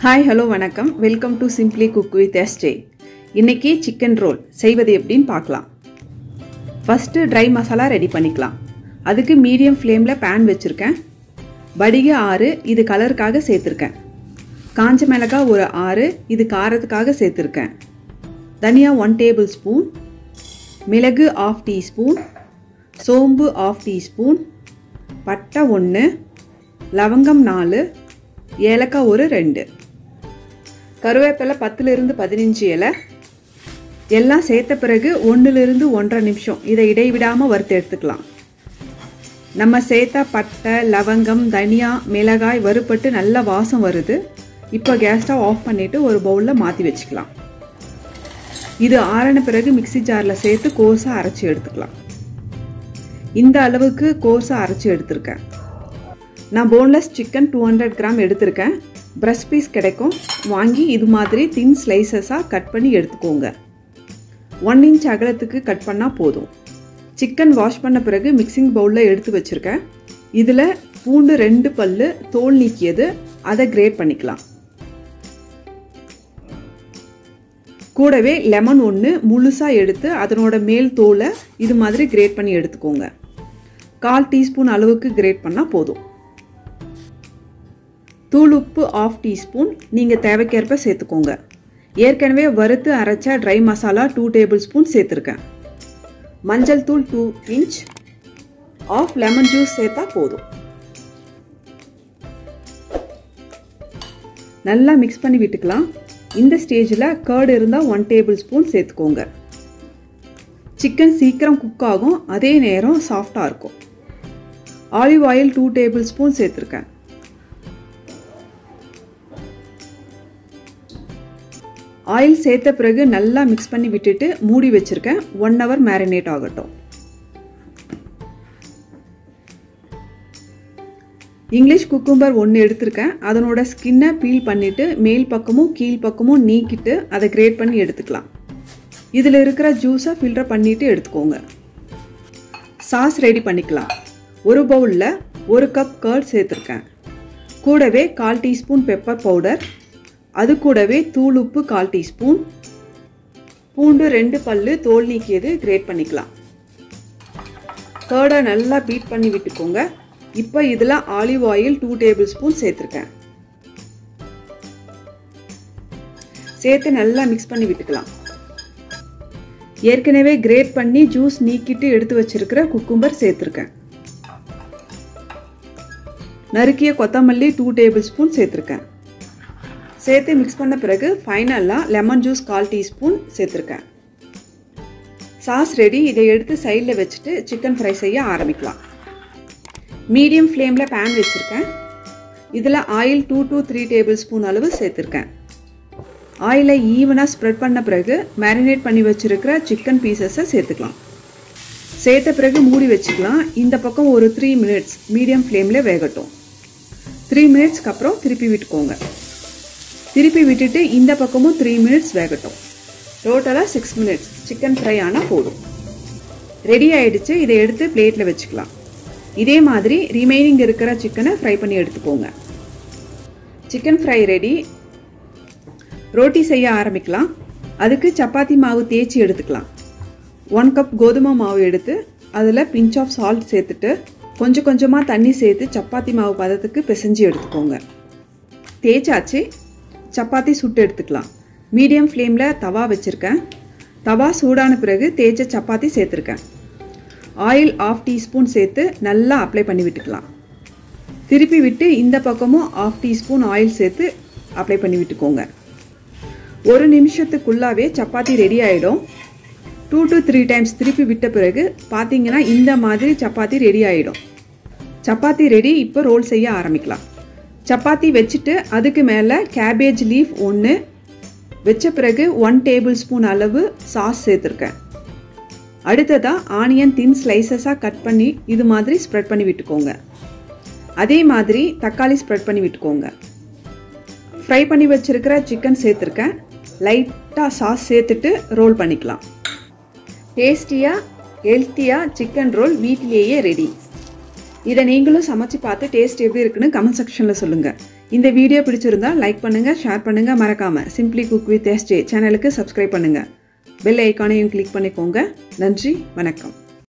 hi hello வணக்கம் welcome to simply cook with SJ இன்னைக்கு chicken roll செய்வது எப்படின்னு பார்க்கலாம் ஃபஸ்ட்டு ட்ரை மசாலா ரெடி பண்ணிக்கலாம் அதுக்கு மீடியம் ஃப்ளேமில் பேன் வச்சுருக்கேன் வடிகை ஆறு இது கலருக்காக சேர்த்துருக்கேன் காஞ்ச மிளகாய் ஒரு ஆறு இது காரத்துக்காக சேர்த்துருக்கேன் தனியா ஒன் டேபிள் ஸ்பூன் மிளகு ஆஃப் டீஸ்பூன் சோம்பு ஆஃப் டீஸ்பூன் பட்டை ஒன்று லவங்கம் நாலு ஏலக்காய் ஒரு ரெண்டு கருவேப்பிலை பத்துலேருந்து பதினஞ்சு இலை எல்லாம் சேர்த்த பிறகு ஒன்றுலேருந்து ஒன்றரை நிமிஷம் இதை இடைவிடாமல் வறுத்து எடுத்துக்கலாம் நம்ம சேர்த்த பட்டை லவங்கம் தனியா மிளகாய் வறுப்பட்டு நல்ல வாசம் வருது இப்போ கேஸ் ஸ்டவ் ஆஃப் பண்ணிவிட்டு ஒரு பவுலில் மாற்றி வச்சுக்கலாம் இது ஆறின பிறகு மிக்சி ஜாரில் சேர்த்து கோர்ஸாக அரைச்சி எடுத்துக்கலாம் இந்த அளவுக்கு கோர்ஸாக அரைச்சி எடுத்திருக்கேன் நான் boneless chicken two hundred gram எடுத்திருக்கேன் பிரஸ்ட் பீஸ் கிடைக்கும் வாங்கி இது மாதிரி தின் ஸ்லைசஸாக கட் பண்ணி எடுத்துக்கோங்க ஒன் இன்ச் அகலத்துக்கு கட் பண்ணால் போதும் சிக்கன் வாஷ் பண்ண பிறகு மிக்சிங் பவுலில் எடுத்து வச்சுருக்கேன் இதில் பூண்டு ரெண்டு பல் தோல் நீக்கியது அதை கிரேட் பண்ணிக்கலாம் கூடவே லெமன் ஒன்று முழுசாக எடுத்து அதனோட மேல் தோலை இது மாதிரி கிரேட் பண்ணி எடுத்துக்கோங்க கால் டீஸ்பூன் அளவுக்கு கிரேட் பண்ணால் போதும் தூள் உப்பு ஆஃப் டீஸ்பூன் நீங்கள் தேவைக்கேற்ப சேர்த்துக்கோங்க ஏற்கனவே வறுத்து அரைச்ச dry masala two tablespoon சேர்த்துருக்கேன் மஞ்சள் தூள் two inch of lemon juice சேர்த்தா போதும் நல்லா மிக்ஸ் பண்ணி விட்டுக்கலாம் இந்த ஸ்டேஜில் கேர்டு இருந்தால் ஒன் டேபிள் ஸ்பூன் சேர்த்துக்கோங்க சிக்கன் சீக்கிரம் குக் ஆகும் அதே நேரம் சாஃப்டாக இருக்கும் olive oil two tablespoon சேர்த்துருக்கேன் ஆயில் சேர்த்த பிறகு நல்லா மிக்ஸ் பண்ணி விட்டுட்டு மூடி வச்சுருக்கேன் ஒன் ஹவர் மேரினேட் ஆகட்டும் இங்கிலீஷ் குக்கும்பர் ஒன்று எடுத்திருக்கேன் அதனோட ஸ்கின்னை பீல் பண்ணிவிட்டு மேல் பக்கமும் கீழ் பக்கமும் நீக்கிட்டு அதை கிரேட் பண்ணி எடுத்துக்கலாம் இதில் இருக்கிற ஜூஸை ஃபில்டர் பண்ணிவிட்டு எடுத்துக்கோங்க சாஸ் ரெடி பண்ணிக்கலாம் ஒரு பவுலில் ஒரு கப் கர்ட் சேர்த்துருக்கேன் கூடவே கால் டீஸ்பூன் பெப்பர் பவுடர் அது கூடவே தூள் உப்பு கால் டீஸ்பூன் பூண்டு ரெண்டு பல்லு தோல் நீக்கியது கிரேட் பண்ணிக்கலாம் கேர்டை நல்லா பீட் பண்ணி விட்டுக்கோங்க இப்போ இதில் olive oil two tablespoon சேர்த்துருக்கேன் சேர்த்து நல்லா மிக்ஸ் பண்ணி விட்டுக்கலாம் ஏற்கனவே கிரேட் பண்ணி ஜூஸ் நீக்கிட்டு எடுத்து வச்சிருக்கிற குக்கும்பர் சேர்த்துருக்கேன் நறுக்கிய கொத்தமல்லி டூ டேபிள் ஸ்பூன் சேர்த்துருக்கேன் சேர்த்து மிக்ஸ் பண்ண பிறகு ஃபைனலாக லெமன் ஜூஸ் கால் டீஸ்பூன் சேர்த்துருக்கேன் சாஸ் ரெடி இதை எடுத்து சைடில் வச்சுட்டு சிக்கன் ஃப்ரை செய்ய ஆரம்பிக்கலாம் மீடியம் ஃப்ளேமில் பேன் வச்சுருக்கேன் இதில் oil two two three tablespoon அளவு சேர்த்துருக்கேன் ஆயிலை ஈவனாக ஸ்ப்ரெட் பண்ண பிறகு மேரினேட் பண்ணி வச்சுருக்கிற சிக்கன் பீசஸை சேர்த்துக்கலாம் சேர்த்த பிறகு மூடி வச்சுக்கலாம் இந்த பக்கம் ஒரு த்ரீ மினிட்ஸ் மீடியம் ஃப்ளேமில் வேகட்டும் த்ரீ மினிட்ஸ்க்கு அப்புறம் திருப்பி விட்டுக்கோங்க திருப்பி விட்டுட்டு இந்த பக்கமும் த்ரீ மினிட்ஸ் வேகட்டும் டோட்டலாக சிக்ஸ் மினிட்ஸ் சிக்கன் ஃப்ரை ஆனால் போதும் ரெடி ஆயிடுச்சு இதை எடுத்து பிளேட்டில் வச்சுக்கலாம் இதே மாதிரி ரிமைனிங் இருக்கிற சிக்கனை ஃப்ரை பண்ணி எடுத்துக்கோங்க சிக்கன் ஃப்ரை ரெடி ரோட்டி செய்ய ஆரம்பிக்கலாம் அதுக்கு சப்பாத்தி மாவு தேய்ச்சி எடுத்துக்கலாம் ஒன் கப் கோதுமை மாவு எடுத்து அதில் பிஞ்ச் ஆஃப் சால்ட் சேர்த்துட்டு கொஞ்சம் கொஞ்சமாக தண்ணி சேர்த்து சப்பாத்தி மாவு பதத்துக்கு பிசைஞ்சு எடுத்துக்கோங்க தேய்ச்சாச்சு சப்பாத்தி சுட்டு எடுத்துக்கலாம் மீடியம் ஃப்ளேமில் தவா வச்சுருக்கேன் தவா சூடான பிறகு தேய்ச்ச சப்பாத்தி சேர்த்துருக்கேன் ஆயில் ஆஃப் டீஸ்பூன் சேர்த்து நல்லா அப்ளை பண்ணி விட்டுக்கலாம் திருப்பி விட்டு இந்த பக்கமும் ஆஃப் டீஸ்பூன் ஆயில் சேர்த்து அப்ளை பண்ணி விட்டுக்கோங்க ஒரு நிமிஷத்துக்குள்ளாவே சப்பாத்தி ரெடி ஆகிடும் டூ டு த்ரீ டைம்ஸ் திருப்பி விட்ட பிறகு பார்த்தீங்கன்னா இந்த மாதிரி சப்பாத்தி ரெடி ஆகிடும் சப்பாத்தி ரெடி இப்போ ரோல் செய்ய ஆரம்பிக்கலாம் சப்பாத்தி வச்சுட்டு அதுக்கு மேலே கேபேஜ் லீஃப் ஒன்று வச்ச பிறகு ஒன் டேபிள் ஸ்பூன் அளவு சாஸ் சேர்த்துருக்கேன் அடுத்ததாக ஆனியன் தின் ஸ்லைசஸாக கட் பண்ணி இது மாதிரி ஸ்ப்ரெட் பண்ணி விட்டுக்கோங்க அதே மாதிரி தக்காளி ஸ்ப்ரெட் பண்ணி விட்டுக்கோங்க ஃப்ரை பண்ணி வச்சுருக்கிற சிக்கன் சேர்த்துருக்கேன் லைட்டாக சாஸ் சேர்த்துட்டு ரோல் பண்ணிக்கலாம் டேஸ்டியாக ஹெல்த்தியாக சிக்கன் ரோல் வீட்டிலேயே ரெடி இதை நீங்களும் சமைச்சு பார்த்து டேஸ்ட் எப்படி இருக்குன்னு கமெண்ட் செக்ஷனில் சொல்லுங்கள் இந்த வீடியோ பிடிச்சிருந்தா லைக் பண்ணுங்கள் ஷேர் பண்ணுங்கள் மறக்காமல் சிம்ப்ளி குக் வித் எஸ்ஜே சேனலுக்கு சப்ஸ்கிரைப் பண்ணுங்கள் பெல் ஐக்கானையும் கிளிக் பண்ணிக்கோங்க நன்றி வணக்கம்